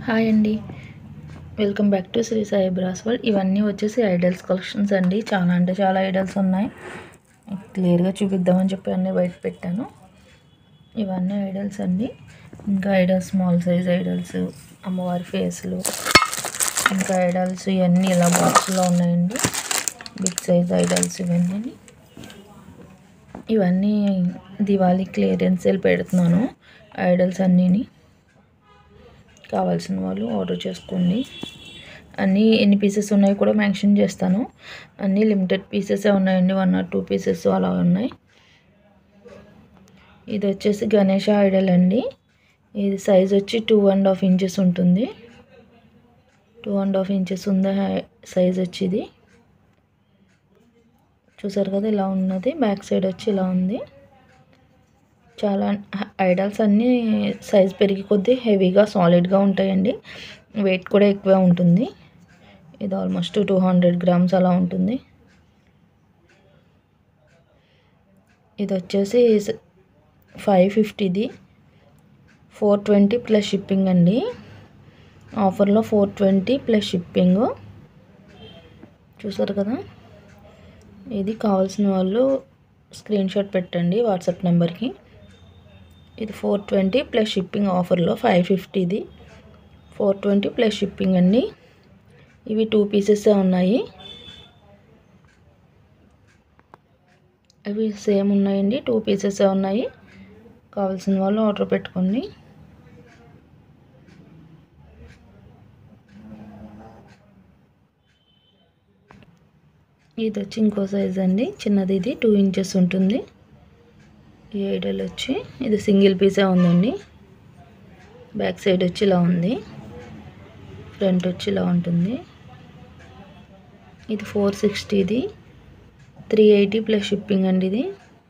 hi అండి welcome back to Shri Sai brass world ఇవన్నీ వచ్చేసి ఐడల్స్ కలెక్షన్స్ అండి చాలా అంటే చాలా ఐడల్స్ ఉన్నాయి క్లియర్గా చూపిద్దామని చెప్పి అన్నీ బయట పెట్టాను ఇవన్నీ ఐడల్స్ అండి ఇంకా ఐడల్స్ స్మాల్ సైజ్ ఐడల్స్ అమ్మవారి ఫేస్లు ఇంకా ఐడల్స్ ఇవన్నీ ఇలా బాక్స్లో ఉన్నాయండి బిగ్ సైజ్ ఐడల్స్ ఇవన్నీ ఇవన్నీ దివాళీ క్లియరెన్స్ సేల్ పెడుతున్నాను ఐడల్స్ అన్నీని కావాల్సిన వాళ్ళు ఆర్డర్ చేసుకోండి అన్నీ ఎన్ని పీసెస్ ఉన్నాయో కూడా మెన్షన్ చేస్తాను అన్నీ లిమిటెడ్ పీసెసే ఉన్నాయండి వన్ ఆర్ టూ పీసెస్ అలా ఉన్నాయి ఇది వచ్చేసి గణేష ఐడల్ అండి ఇది సైజ్ వచ్చి టూ అండ్ హాఫ్ ఇంచెస్ ఉంటుంది టూ అండ్ హాఫ్ ఇంచెస్ ఉంది సైజ్ వచ్చి ఇది చూసారు కదా ఇలా ఉన్నది బ్యాక్ సైడ్ వచ్చి ఇలా ఉంది చాలా ఐడల్స్ అన్నీ సైజ్ పెరిగి కొద్దీ హెవీగా సాలిడ్గా ఉంటాయండి వెయిట్ కూడా ఎక్కువే ఉంటుంది ఇది ఆల్మోస్ట్ టూ హండ్రెడ్ గ్రామ్స్ అలా ఉంటుంది ఇది వచ్చేసి ఫైవ్ ఫిఫ్టీది ఫోర్ ట్వంటీ ప్లస్ షిప్పింగ్ అండి ఆఫర్లో ఫోర్ ట్వంటీ ప్లస్ షిప్పింగ్ చూసారు కదా ఇది కావాల్సిన వాళ్ళు స్క్రీన్ షాట్ పెట్టండి వాట్సాప్ నెంబర్కి ఇది ఫోర్ ట్వంటీ ప్లస్ షిప్పింగ్ ఆఫర్లో ఫైవ్ ఫిఫ్టీది ఫోర్ ట్వంటీ ప్లస్ షిప్పింగ్ అండి ఇవి టూ పీసెస్ ఉన్నాయి అవి సేమ్ ఉన్నాయండి టూ పీసెస్ ఉన్నాయి కావాల్సిన వాళ్ళు ఆర్డర్ పెట్టుకోండి ఇది వచ్చి ఇంకో సైజ్ అండి చిన్నది ఇది టూ ఇంచెస్ ఉంటుంది ఈ ఐడల్ వచ్చి ఇది సింగిల్ పీసే ఉందండి బ్యాక్ సైడ్ వచ్చి ఇలా ఉంది ఫ్రంట్ వచ్చి ఇలా ఉంటుంది ఇది ఫోర్ సిక్స్టీది త్రీ ఎయిటీ ప్లస్ షిప్పింగ్ అండి ఇది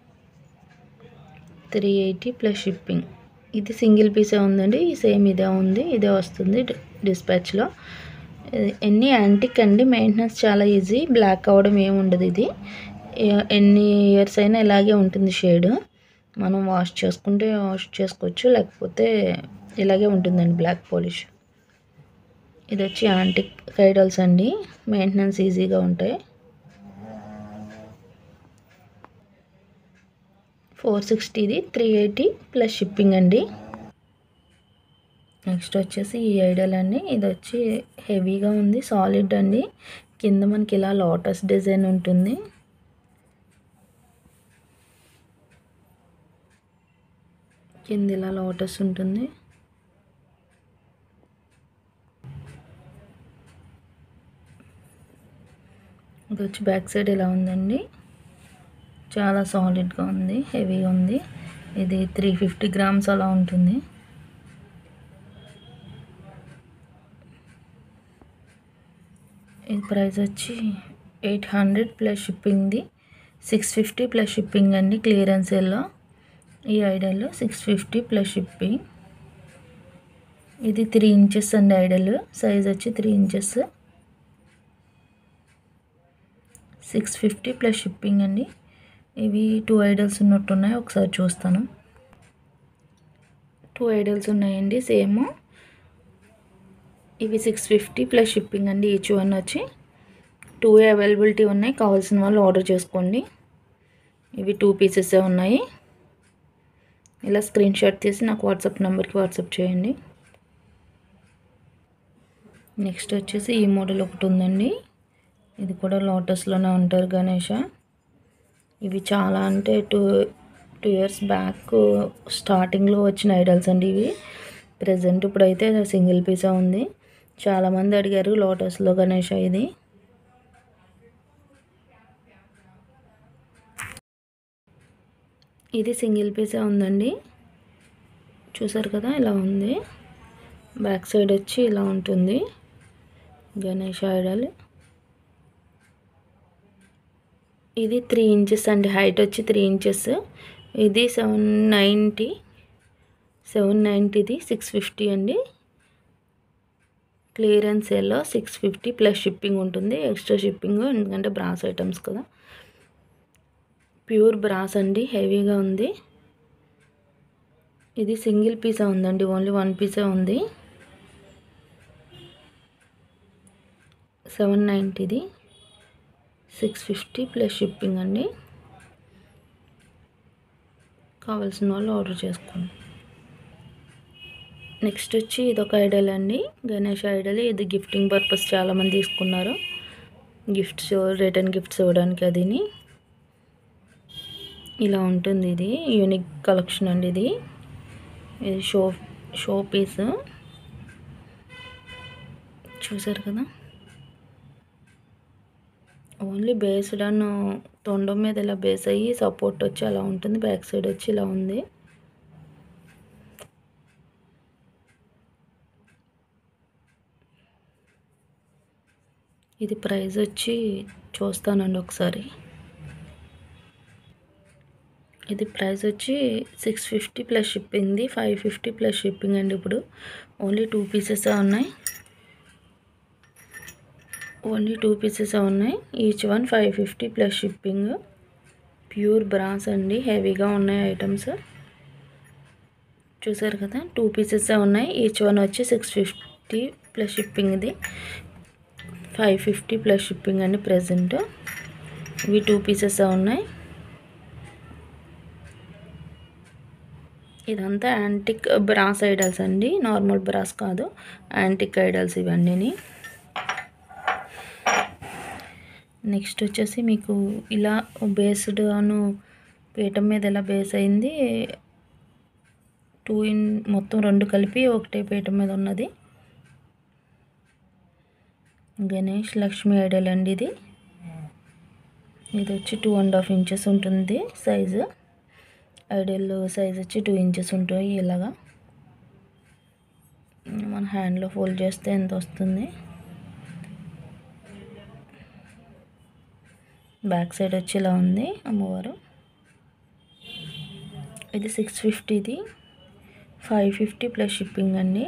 త్రీ ఎయిటీ ప్లస్ షిప్పింగ్ ఇది సింగిల్ పీసే ఉందండి సేమ్ ఇదే ఉంది ఇదే వస్తుంది డిస్పాచ్లో ఎన్ని యాంటిక్ అండి మెయింటెనెన్స్ చాలా ఈజీ బ్లాక్ అవ్వడం ఏమి ఉండదు ఇది ఎన్ని ఇయర్స్ అయినా ఇలాగే ఉంటుంది షేడ్ మనం వాష్ చేసుకుంటే వాష్ చేసుకోవచ్చు లేకపోతే ఇలాగే ఉంటుందండి బ్లాక్ పాలిష్ ఇది వచ్చి యాంటిక్ ఐడల్స్ అండి మెయింటెనెన్స్ ఈజీగా ఉంటాయి ఫోర్ సిక్స్టీది త్రీ ఎయిటీ ప్లస్ షిప్పింగ్ అండి నెక్స్ట్ వచ్చేసి ఈ ఐడల్ అండి ఇది వచ్చి హెవీగా ఉంది సాలిడ్ అండి కింద మనకి ఇలా లోటస్ డిజైన్ ఉంటుంది కింద ఇలా లోటస్ ఉంటుంది ఇది వచ్చి బ్యాక్ సైడ్ ఇలా ఉందండి చాలా సాలిడ్గా ఉంది హెవీగా ఉంది ఇది త్రీ ఫిఫ్టీ గ్రామ్స్ అలా ఉంటుంది ఈ ప్రైస్ వచ్చి ఎయిట్ హండ్రెడ్ ప్లస్ షిప్పింగ్ది సిక్స్ ఫిఫ్టీ ప్లస్ షిప్పింగ్ అండి క్లియరెన్స్ సేల్లో ఈ ఐడల్లో సిక్స్ ఫిఫ్టీ ప్లస్ షిప్పింగ్ ఇది త్రీ ఇంచెస్ అండి ఐడల్ సైజ్ వచ్చి three inches six fifty plus shipping అండి ఇవి టూ ఐడల్స్ ఉన్నట్టున్నాయి ఒకసారి చూస్తాను టూ ఐడల్స్ ఉన్నాయండి సేమ్ ఇవి సిక్స్ ఫిఫ్టీ ప్లస్ షిప్పింగ్ అండి ఈచ్ వన్ వచ్చి టూ అవైలబిలిటీ ఉన్నాయి కావాల్సిన వాళ్ళు ఆర్డర్ చేసుకోండి ఇవి టూ పీసెస్ ఉన్నాయి ఇలా స్క్రీన్ షాట్ తీసి నాకు వాట్సాప్ నెంబర్కి వాట్సాప్ చేయండి నెక్స్ట్ వచ్చేసి ఈ మోడల్ ఒకటి ఉందండి ఇది కూడా లోటస్లోనే ఉంటారు గణేష ఇవి చాలా అంటే టూ టూ ఇయర్స్ బ్యాక్ స్టార్టింగ్లో వచ్చిన ఐడల్స్ అండి ఇవి ప్రజెంట్ ఇప్పుడైతే సింగిల్ పీసా ఉంది చాలామంది అడిగారు లోటస్లో గణేష ఇది ఇది సింగిల్ పీసే ఉందండి చూసారు కదా ఇలా ఉంది బ్యాక్ సైడ్ వచ్చి ఇలా ఉంటుంది గణేష్ ఐడల్ ఇది త్రీ ఇంచెస్ అండి హైట్ వచ్చి త్రీ ఇంచెస్ ఇది సెవెన్ నైంటీ సెవెన్ నైంటీది సిక్స్ ఫిఫ్టీ అండి క్లియరెన్స్ సేల్లో సిక్స్ ఫిఫ్టీ ప్లస్ షిప్పింగ్ ఉంటుంది ఎక్స్ట్రా షిప్పింగ్ ఎందుకంటే బ్రాస్ ఐటమ్స్ కదా ప్యూర్ బ్రాస్ అండి హెవీగా ఉంది ఇది సింగిల్ పీసే ఉందండి ఓన్లీ వన్ పీసే ఉంది సెవెన్ నైంటీది సిక్స్ ఫిఫ్టీ ప్లస్ షిప్పింగ్ అండి కావాల్సిన వాళ్ళు ఆర్డర్ చేసుకోండి నెక్స్ట్ వచ్చి ఇదొక ఐడల్ అండి గణేష్ ఐడల్ ఇది గిఫ్టింగ్ పర్పస్ చాలామంది తీసుకున్నారు గిఫ్ట్స్ రిటర్న్ గిఫ్ట్స్ ఇవ్వడానికి అదిని ఇలా ఉంటుంది ఇది యూనిక్ కలెక్షన్ అండి ఇది ఇది షో షో పీస్ చూసారు కదా ఓన్లీ బేస్డ్ అన్ తొండం మీద ఇలా బేస్ అయ్యి సపోర్ట్ వచ్చి అలా ఉంటుంది బ్యాక్ సైడ్ వచ్చి ఇలా ఉంది ఇది ప్రైస్ వచ్చి చూస్తానండి ఒకసారి ఇది ప్రైస్ వచ్చి సిక్స్ ఫిఫ్టీ ప్లస్ షిప్పింగ్ది ఫైవ్ ఫిఫ్టీ ప్లస్ షిప్పింగ్ అండి ఇప్పుడు ఓన్లీ టూ పీసెస్ ఉన్నాయి ఓన్లీ టూ పీసెస్ ఉన్నాయి each one five fifty plus shipping pure brass అండి హెవీగా ఉన్నాయి ఐటమ్స్ చూసారు కదా టూ పీసెస్ ఉన్నాయి ఈచ్ వన్ వచ్చి సిక్స్ ఫిఫ్టీ ప్లస్ షిప్పింగ్ ఇది ఫైవ్ ఫిఫ్టీ ప్లస్ షిప్పింగ్ అండి ప్రజెంట్ ఇవి టూ పీసెస్ ఉన్నాయి ఇదంతా యాంటిక్ బ్రాస్ ఐడల్స్ అండి నార్మల్ బ్రాస్ కాదు యాంటిక్ ఐడల్స్ ఇవన్నీ నెక్స్ట్ వచ్చేసి మీకు ఇలా బేస్డ్ అను పీఠం మీద ఇలా బేస్ అయింది టూ ఇన్ మొత్తం రెండు కలిపి ఒకటే పీఠం మీద ఉన్నది గణేష్ లక్ష్మి ఐడల్ అండి ఇది ఇది వచ్చి టూ అండ్ హాఫ్ ఇంచెస్ ఉంటుంది సైజు ఐడల్ సైజ్ వచ్చి టూ ఇంచెస్ ఉంటాయి ఇలాగా మన హ్యాండ్లో ఫోల్డ్ చేస్తే ఎంత వస్తుంది బ్యాక్ సైడ్ వచ్చి ఇలా ఉంది అమ్మవారు ఇది సిక్స్ ఫిఫ్టీది ఫైవ్ ఫిఫ్టీ ప్లస్ షిప్పింగ్ అండి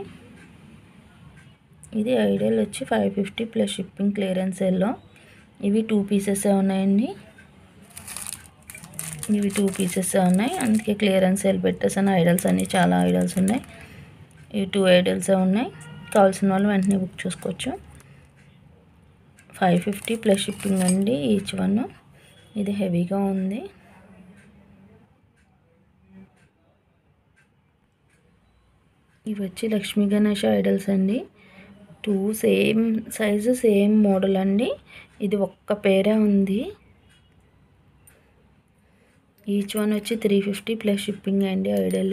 ఇది ఐడియల్ వచ్చి five fifty plus shipping clearance ఎల్లో ఇవి టూ పీసెస్ ఉన్నాయండి ఇవి టూ పీసెస్ ఉన్నాయి అందుకే క్లియరెన్స్ సేల్ పెట్టేసాను ఐడల్స్ అన్ని చాలా ఐడల్స్ ఉన్నాయి ఇవి టూ ఐడల్స్ ఉన్నాయి కావాల్సిన వాళ్ళు వెంటనే బుక్ చేసుకోవచ్చు ఫైవ్ ఫిఫ్టీ ప్లస్ షిప్పింగ్ అండి ఈచ్ వన్ ఇది హెవీగా ఉంది ఇవి వచ్చి లక్ష్మీ గణేష్ ఐడల్స్ అండి two same size same model అండి ఇది ఒక్క పేరే ఉంది ఈచ్ వన్ వచ్చి త్రీ ఫిఫ్టీ ప్లస్ షిప్పింగ్ అండి ఐడల్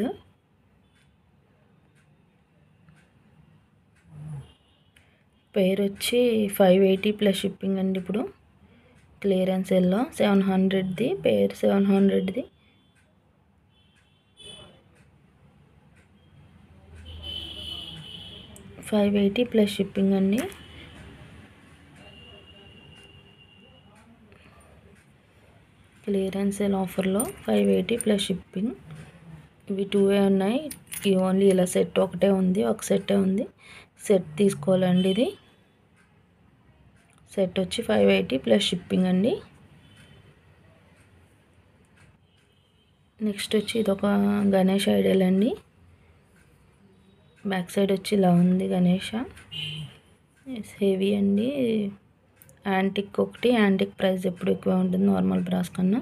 పేరు వచ్చి ఫైవ్ ఎయిటీ ప్లస్ షిప్పింగ్ అండి ఇప్పుడు క్లియరెన్స్ ఎల్లో సెవెన్ హండ్రెడ్ది పేరు సెవెన్ హండ్రెడ్ది ఫైవ్ ఎయిటీ ప్లస్ షిప్పింగ్ అండి క్లియరెన్స్ సేల్ ఆఫర్లో ఫైవ్ ఎయిటీ ప్లస్ షిప్పింగ్ ఇవి టూ ఏ ఉన్నాయి ఇవి ఓన్లీ ఇలా సెట్ ఒకటే ఉంది ఒక సెట్టే ఉంది సెట్ తీసుకోవాలండి ఇది సెట్ వచ్చి ఫైవ్ ఎయిటీ ప్లస్ షిప్పింగ్ అండి నెక్స్ట్ వచ్చి ఇదొక గణేష్ ఐడల్ అండి బ్యాక్ సైడ్ వచ్చి ఇలా ఉంది గణేష హెవీ అండి యాంటిక్ ఒకటి యాంటిక్ ప్రైస్ ఎప్పుడు ఎక్కువ ఉంటుంది నార్మల్ బ్రాస్ కన్నా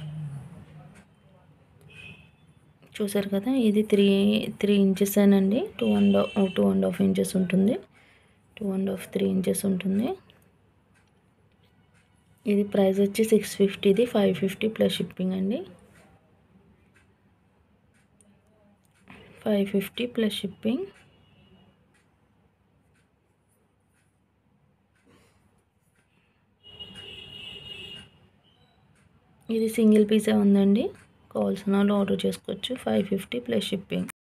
చూసారు కదా ఇది త్రీ త్రీ ఇంచెస్ అండి two and two and half inches ఉంటుంది two and half three inches ఉంటుంది ఇది ప్రైస్ వచ్చి సిక్స్ ఫిఫ్టీది ఫైవ్ ఫిఫ్టీ ప్లస్ షిప్పింగ్ అండి ఫైవ్ ఫిఫ్టీ ప్లస్ షిప్పింగ్ ఇది సింగిల్ పీసే ఉందండి కావాల్సిన వాళ్ళు ఆర్డర్ చేసుకోవచ్చు ఫైవ్ ఫిఫ్టీ ప్లస్ షిప్పింగ్